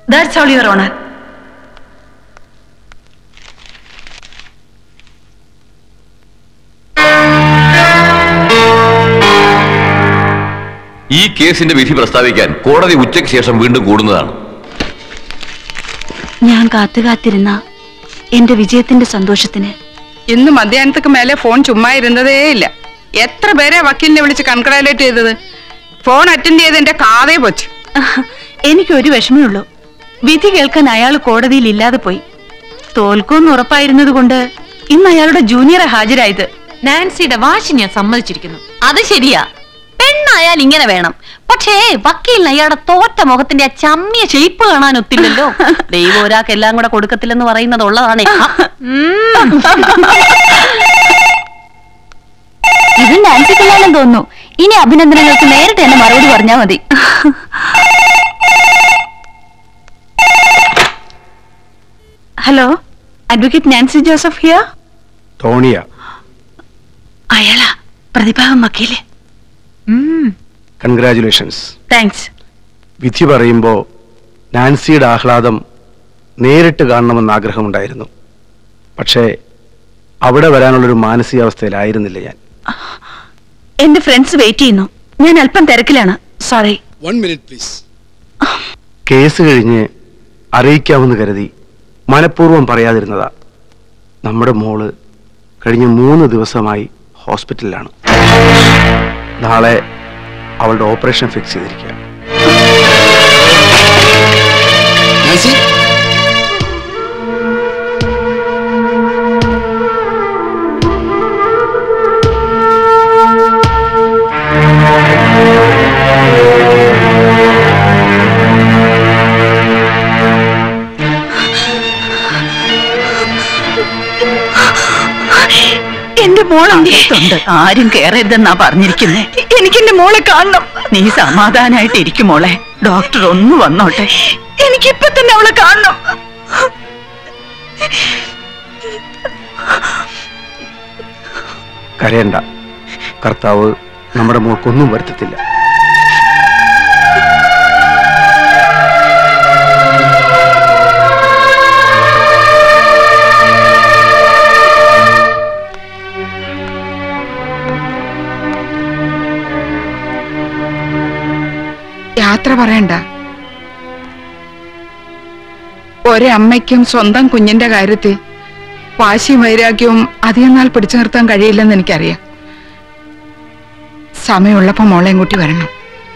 That's all your honour ഈ കേസിന്റെ വിധി പ്രസ്താവിക്കാൻ കോടതി ഉച്ചയ്ക്ക് ശേഷം വീണ്ടും കൂടുന്നതാണ് ഞാൻ കാത്തു കാത്തിരുന്ന എന്റെ വിജയത്തിന്റെ സന്തോഷത്തിന് ഇന്ന് മധ്യാഹ്നത്തേക്ക് മേലെ ഫോൺ ചുമ്മാ ഇരുന്നതേ ഇല്ല എത്ര പേരെ വക്കീലിനെ വിളിച്ച് കൺഗ്രാലേറ്റ് ചെയ്തത് ഫോൺ അറ്റൻഡ് ചെയ്ത് എന്റെ കാതേ പൊച്ചു എനിക്ക് ഒരു വിഷമേ ഉള്ളൂ വിധി കേൾക്കാൻ അയാൾ കോടതിയിൽ ഇല്ലാതെ പോയി തോൽക്കുമെന്ന് ഉറപ്പായിരുന്നത് കൊണ്ട് ഇന്ന് അയാളുടെ ജൂനിയറെ ഹാജരായത് നാൻസിയുടെ വാശി ഞാൻ സമ്മതിച്ചിരിക്കുന്നു അത് ശരിയാ പെണ്ണായാൽ ഇങ്ങനെ വേണം പക്ഷേ വക്കീലിന് അയാളുടെ തോറ്റ മുഖത്തിന്റെ ആ ചമ്മിയ ഷെയ്പ്പ് കാണാൻ ഒത്തില്ലല്ലോ ദൈവം ഒരാൾക്ക് എല്ലാം കൂടെ കൊടുക്കത്തില്ലെന്ന് പറയുന്നത് ഉള്ളതാണേ ഇത് നാൻസി കല്യാണം തോന്നുന്നു ഇനി അഭിനന്ദനങ്ങൾക്ക് നേരിട്ട് തന്നെ മറുപടി പറഞ്ഞാൽ മതി hello advocate Nancy Joseph here Tonia അയാളാ പ്രതിഭാവം വക്കീല് കൺഗ്രാചുലേഷൻസ് താങ്ക്സ് വിധി പറയുമ്പോൾ നാൻസിയുടെ ആഹ്ലാദം നേരിട്ട് കാണണമെന്ന് ആഗ്രഹമുണ്ടായിരുന്നു പക്ഷേ അവിടെ വരാനുള്ളൊരു മാനസികാവസ്ഥയിലായിരുന്നില്ല ഞാൻ എന്റെ ഫ്രണ്ട്സ് വെയിറ്റ് ചെയ്യുന്നു ഞാൻ അല്പം തിരക്കിലാണ് sorry one minute please case കഴിഞ്ഞ് അറിയിക്കാമെന്ന് കരുതി മനഃപൂർവ്വം പറയാതിരുന്നതാ നമ്മുടെ മോള് കഴിഞ്ഞ മൂന്ന് ദിവസമായി ഹോസ്പിറ്റലിലാണ് നാളെ അവളുടെ ഓപ്പറേഷൻ ഫിക്സ് ചെയ്തിരിക്കുക നാൻസി എന്റെ മോളുണ്ട് ആരും കയറരുതെന്നാ പറഞ്ഞിരിക്കുന്നേ എനിക്ക് എന്റെ മോളെ കാണണം നീ സമാധാനായിട്ട് ഇരിക്കും മോളെ ഡോക്ടർ ഒന്ന് വന്നോട്ടെ എനിക്ക് ഇപ്പൊ തന്നെ അവളെ കാണണം കരയണ്ട കർത്താവ് നമ്മുടെ മോൾക്കൊന്നും വരുത്തത്തില്ല യാത്ര പറയണ്ട ഒരമ്മയ്ക്കും സ്വന്തം കുഞ്ഞിന്റെ കാര്യത്തിൽ വാശിയും വൈരാഗ്യവും അധികം നാൾ പിടിച്ചു നിർത്താൻ കഴിയില്ലെന്ന് എനിക്കറിയാം സമയമുള്ളപ്പോ മോളെയും കൂട്ടി വരണം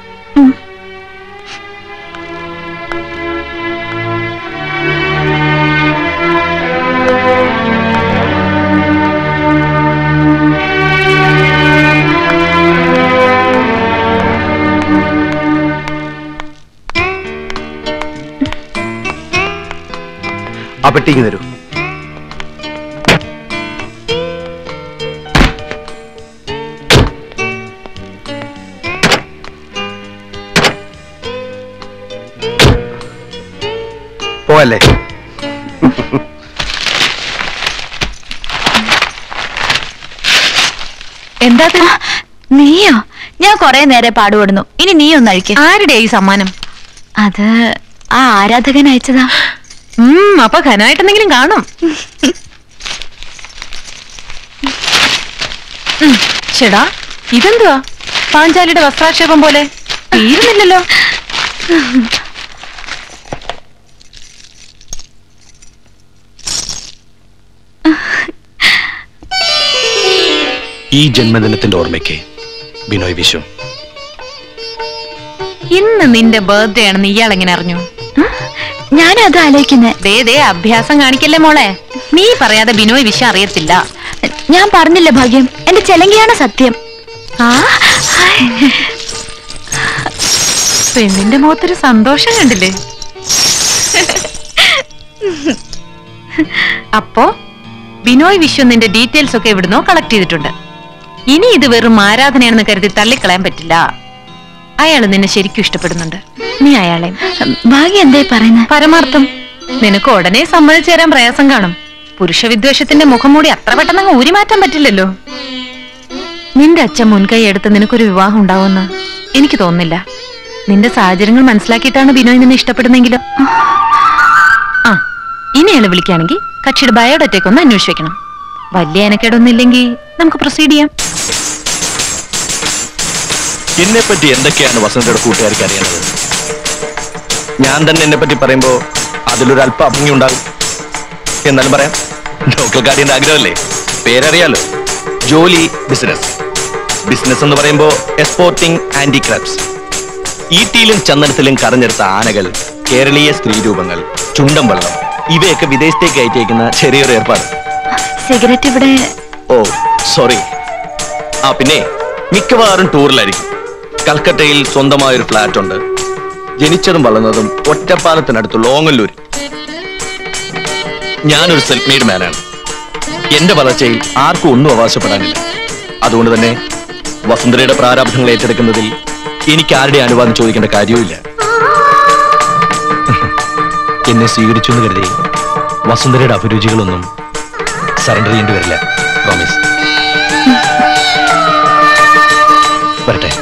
ആ പെട്ടിക്ക് തരൂ പോവല്ലേ എന്താ നീയോ ഞാൻ കൊറേ നേരെ പാടുപെടുന്നു ഇനി നീ ഒന്ന് അഴിക്ക ആരുടെ ഈ സമ്മാനം അത് ആ ആരാധകൻ അയച്ചതാ ഉം അപ്പൊ ഘനായിട്ടെന്തെങ്കിലും കാണും ഉം, ചേടാ ഇതെന്തുവാ പാഞ്ചാലിയുടെ വസ്ത്രാക്ഷേപം പോലെ തീരുന്നില്ലല്ലോ ഈ ജന്മദിനത്തിന്റെ ഓർമ്മയ്ക്ക് ബിനോയ് വിശ്വം ഇന്ന് നിന്റെ ബർത്ത്ഡേ ആണെന്ന് ഇയാൾ എങ്ങനെ അറിഞ്ഞു ഞാനും അത് ആലോചിക്കുന്നേ ദേ ദേ അഭ്യാസം കാണിക്കല്ലേ മോളെ നീ പറയാതെ ബിനോയ് വിഷയം അറിയത്തില്ല ഞാൻ പറഞ്ഞില്ല ഭാഗ്യം എന്റെ ചെലങ്കിയാണ് സത്യം ആ പെണ്ണിന്റെ മുഖത്തൊരു സന്തോഷം കണ്ടില്ലേ അപ്പോ ബിനോയ് വിശ്വം നിന്റെ ഡീറ്റെയിൽസ് ഒക്കെ എവിടുന്നോ കളക്ട് ചെയ്തിട്ടുണ്ട് ഇനി ഇത് വെറും ആരാധനയാണെന്ന് കരുതി തള്ളിക്കളയാൻ പറ്റില്ല അയാൾ നിന്നെ ശരിക്കും ഇഷ്ടപ്പെടുന്നുണ്ട് നീ അയാളെ ഭാഗ്യം എന്തേ പറയുന്നത് പരമാർത്ഥം നിനക്ക് ഉടനെ സമ്മതിച്ചു തരാൻ പ്രയാസം കാണും പുരുഷ വിദ്വേഷത്തിന്റെ മുഖം മൂടി അത്ര പെട്ടെന്ന് അങ്ങ് ഊരി മാറ്റാൻ പറ്റില്ലല്ലോ നിന്റെ അച്ഛൻ മുൻകൈ എടുത്ത് നിനക്കൊരു വിവാഹം ഉണ്ടാവുമെന്ന് എനിക്ക് തോന്നുന്നില്ല നിന്റെ സാഹചര്യങ്ങൾ മനസ്സിലാക്കിയിട്ടാണ് ബിനോയ് നിന്നെ ഇഷ്ടപ്പെടുന്നെങ്കിലും ആ ഇനി അയാളെ വിളിക്കുകയാണെങ്കിൽ കക്ഷിയുടെ ബയോഡാറ്റയ്ക്ക് ഒന്ന് അന്വേഷിക്കണം വലിയ അനക്കേടൊന്നും ഇല്ലെങ്കിൽ നമുക്ക് പ്രൊസീഡ് ചെയ്യാം എന്നെ പറ്റി എന്തൊക്കെയാണ് വസന്തയുടെ കൂട്ടുകാർക്ക് അറിയുന്നത് ഞാൻ തന്നെ എന്നെ പറ്റി പറയുമ്പോ അതിലൊരു അല്പ അഭംഗി ഉണ്ടാകും എന്നാലും പറയാം ലോക്കൽ കാര്യം ആഗ്രഹമല്ലേ പേരറിയാലോ ജോലി ബിസിനസ് ബിസിനസ് എന്ന് പറയുമ്പോ എക്സ്പോർട്ടിംഗ് ഹാൻഡിക്രാഫ്റ്റ്സ് ഈട്ടിയിലും ചന്ദനത്തിലും കറഞ്ഞെടുത്ത ആനകൾ കേരളീയ സ്ത്രീരൂപങ്ങൾ ചുണ്ടൻ വെള്ളം ഇവയൊക്കെ വിദേശത്തേക്ക് അയച്ചേക്കുന്ന ചെറിയൊരു ഏർപ്പാട് സിഗരറ്റ് ഇവിടെ ഓ സോറി ആ പിന്നെ മിക്കവാറും ടൂറിലായിരിക്കും കൽക്കട്ടയിൽ സ്വന്തമായൊരു ഫ്ലാറ്റ് ഉണ്ട് ജനിച്ചതും വളർന്നതും ഒറ്റപ്പാലത്തിനടുത്തുള്ള ഓങ്ങല്ലൂർ ഞാനൊരു സെൽഫ് മെയ്ഡ് മാനാണ് എന്റെ വളർച്ചയിൽ ആർക്കും ഒന്നും അവകാശപ്പെടാനില്ല അതുകൊണ്ട് തന്നെ വസുന്ധരയുടെ പ്രാരാബ്ധങ്ങൾ ഏറ്റെടുക്കുന്നതിൽ എനിക്ക് ആരുടെ അനുവാദം ചോദിക്കേണ്ട കാര്യവുമില്ല എന്നെ സ്വീകരിച്ചു എന്ന് കരുതി വസുന്ധരയുടെ അഭിരുചികളൊന്നും സറണ്ടർ ചെയ്യേണ്ടി വരില്ല പ്രോമിസ് വരട്ടെ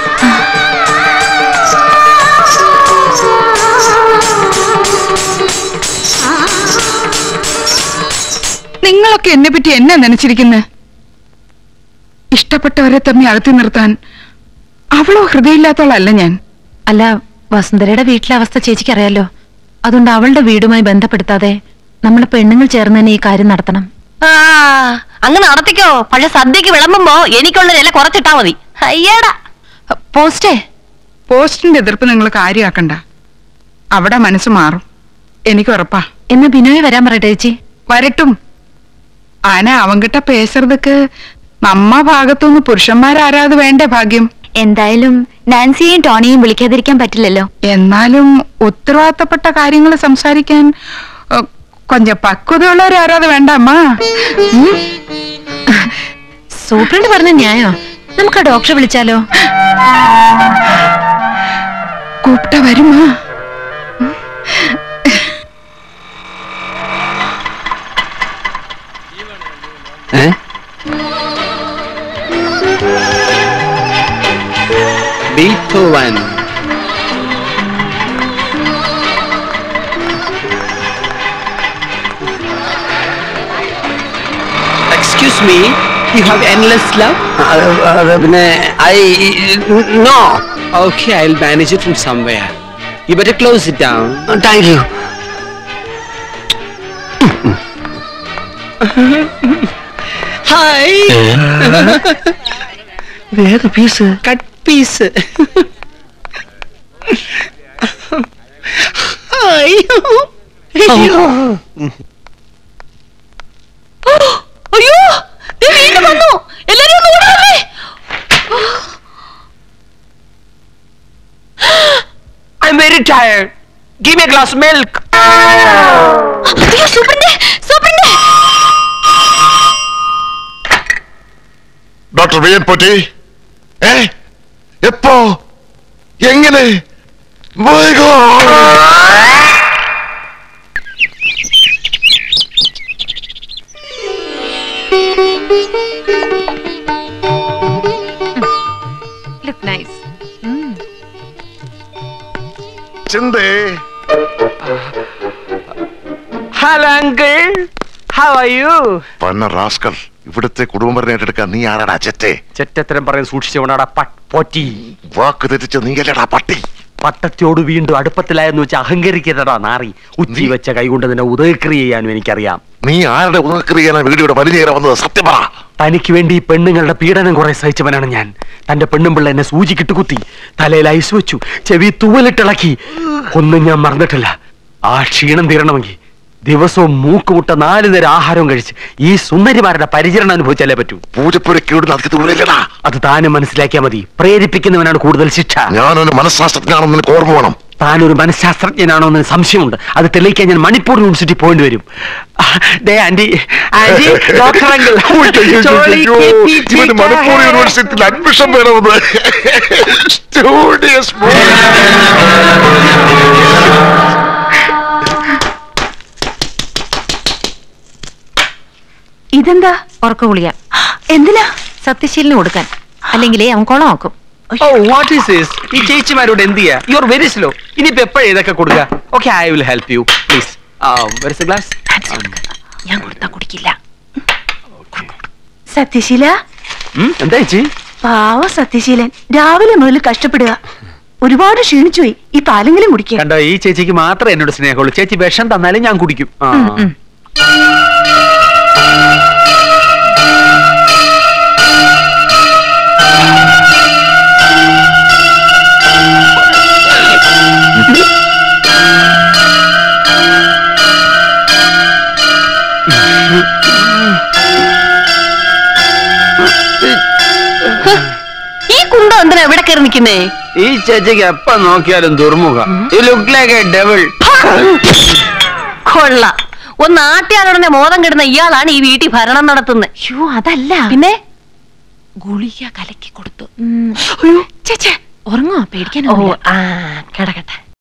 നിങ്ങളൊക്കെ എന്നെ പറ്റി എന്നെ നനച്ചിരിക്കുന്നത് ഇഷ്ടപ്പെട്ടവരെ തമ്മി അകത്തി നിർത്താൻ അവളോ ഹൃദയമില്ലാത്തവളല്ല ഞാൻ അല്ല വസുന്ധരയുടെ വീട്ടിലെ അവസ്ഥ ചേച്ചിക്ക് അറിയാലോ അതുകൊണ്ട് അവളുടെ വീടുമായി ബന്ധപ്പെടുത്താതെ നമ്മളെ പെണ്ണുങ്ങൾ ചേർന്ന് തന്നെ ഈ കാര്യം നടത്തണം ആ അങ്ങ് നടത്തിക്കോ പഴയ സദ്യക്ക് വിളമ്പുമ്പോ എനിക്കുള്ള നില കുറച്ചിട്ടാ മതി അയ്യടാ പോസ്റ്റേ പോസ്റ്റിന്റെ എതിർപ്പ് നിങ്ങൾ കാര്യമാക്കണ്ട അവിടെ മനസ്സ് മാറും എനിക്ക് ഉറപ്പാ എന്നാ ബിനോയെ വരാൻ പറയട്ടെ ചേച്ചി വരട്ടും ആന അവൻകിട്ട പേശറതൊക്കെ നമ്മ ഭാഗത്തുനിന്ന് പുരുഷന്മാരാരാത് വേണ്ടേ ഭാഗ്യം എന്തായാലും നാൻസിയെയും ടോണിയെയും വിളിക്കാതിരിക്കാൻ പറ്റില്ലല്ലോ എന്നാലും ഉത്തരവാദിത്തപ്പെട്ട കാര്യങ്ങൾ സംസാരിക്കാൻ ഏ, കൊഞ്ചം പക്വതയുള്ളവരാരാത് വേണ്ട അമ്മ ഉം? സൂപ്രണ്ട് പറഞ്ഞ ന്യായോ നമുക്ക് ആ ഡോക്ടറെ വിളിച്ചാലോ കൂപ്പിട്ട വരുമാ ഏ Beethoven. Excuse me, you have endless love? അത് പിന്നെ I know Okay, I'll manage it from somewhere. You better close it down. Thank you Hi! ഇത് ഏത് പീസ് Cut piece. Hi! അയ്യോ ദേ വീണ്ടും വന്നു എല്ലാരും ഒന്ന് ഓടി വന്നേ I'm very tired. Give me a glass of milk. അയ്യോ സൂപ്രണ്ടേ സൂപ്രണ്ടേ ഡോക്ടർ വിയൻ പൊറ്റി ഏ എപ്പോ എങ്ങനെ വേഗം ലുക്ക് നൈസ് ചിന്തേ Hello, uncle. How are you? പന്ന റാസ്കൽ ഇവിടുത്തെ കുടുംബം ഏറ്റെടുക്കാൻ നീ ആരാടാ ചെറ്റേ ചെറ്റത്തരം പറയാൻ സൂക്ഷിച്ചവനാടാ പൊറ്റി വാക്ക് തെറ്റിച്ച നീയല്ലടാ പട്ടി പട്ടത്തിയോട് വീണ്ടും അടുപ്പത്തിലായെന്ന് വെച്ച് അഹങ്കരിക്കരുതടാ നാറി ഉച്ചി വെച്ച കൈകൊണ്ട് നിന്നെ ഉദയക്രിയ ചെയ്യാനും എനിക്കറിയാം നീ ആരുടെ ഉദകക്രിയാണ് വീടിയുടെ വലിഞ്ഞേറെ വന്നത് സത്യം പറ തനിക്ക് വേണ്ടി ഈ പെണ്ണുങ്ങളുടെ പീഡനം കുറെ സഹിച്ചവനാണ് ഞാൻ തന്റെ പെണ്ണും പിള്ള എന്നെ സൂചിക്കിട്ട് കുത്തി തലയിൽ ഐസ് വെച്ചു ചെവി തൂവലിട്ടിളക്കി ഒന്നും ഞാൻ മറന്നിട്ടില്ല ആ ക്ഷീണം തീരണമെങ്കിൽ ദിവസവും മൂക്കുമുട്ട നാല് നേരം ആഹാരവും കഴിച്ച് ഈ സുന്ദരിമാരുടെ പരിചരണം അനുഭവിച്ചാലേ പറ്റൂ പൂജപ്പുരയ്ക്ക് അതിക്ക് ദൂരല്ലടാ അത് താനും മനസ്സിലാക്കിയാൽ മതി പ്രേരിപ്പിക്കുന്നവനാണ് കൂടുതൽ ശിക്ഷ ഞാനൊരു മനഃശാസ്ത്രജ്ഞനാണെന്ന് നിനക്ക് ഓർമ്മ വേണം താനൊരു മനഃശാസ്ത്രജ്ഞനാണോ എന്ന് സംശയമുണ്ട് അത് തെളിയിക്കാൻ ഞാൻ മണിപ്പൂർ യൂണിവേഴ്സിറ്റി പോകേണ്ടി വരും ദേ ആന്റി ആന്റി ഡോക്ടർ അങ്കിൾ ഇവന് മണിപ്പൂർ യൂണിവേഴ്സിറ്റിയിൽ അഡ്മിഷൻ വേണമെന്ന് Studious boy. ഇതെന്താ ഉറക്ക ഗുളിക എന്തിനാ സത്യശീലിന് കൊടുക്കാൻ അല്ലെങ്കിലേ അവൻ കുളമാക്കും ഓ വാട്ട് ഈസ് ദിസ് ഈ ചേച്ചിമാരോട് എന്ത് ചെയ്യാ യു ആർ വെരി സ്ലോ ഇനിയിപ്പോ എപ്പോഴാ ഇതൊക്കെ കൊടുക്കുക okay I will help you please very glass ഞാൻ കൊടുത്താ കുടിക്കില്ല സത്യശീല എന്താ ചേച്ചി പാവ സത്യശീലൻ രാവിലെ മുതൽ കഷ്ടപ്പെടുക ഒരുപാട് ക്ഷീണിച്ചുപോയി ഈ പാലെങ്കിലും കുടിക്കുക കണ്ടോ ഈ ചേച്ചിക്ക് മാത്രമേ എന്നോട് സ്നേഹമുള്ളൂ ചേച്ചി വിഷം തന്നാലും ഞാൻ കുടിക്കും ആ. ഈ കുന്തം എന്തിനാ എവിടെ കയറി നിൽക്കുന്നേ ഈ ചേച്ചിക്ക് എപ്പ നോക്കിയാലും ദുർമുഖം you look like a devil കൊള്ള ഒന്ന് ആട്ടിയാലുടനെ മോദം കിടുന്ന ഇയാളാണ് ഈ വീട്ടിൽ ഭരണം നടത്തുന്നത് അയ്യോ അതല്ല പിന്നെ ഗുളിക കലക്കി കൊടുത്തു ചേച്ചേ ഉറങ്ങോ പേടിക്കാൻ ഓ ആ കിടക്കട്ടെ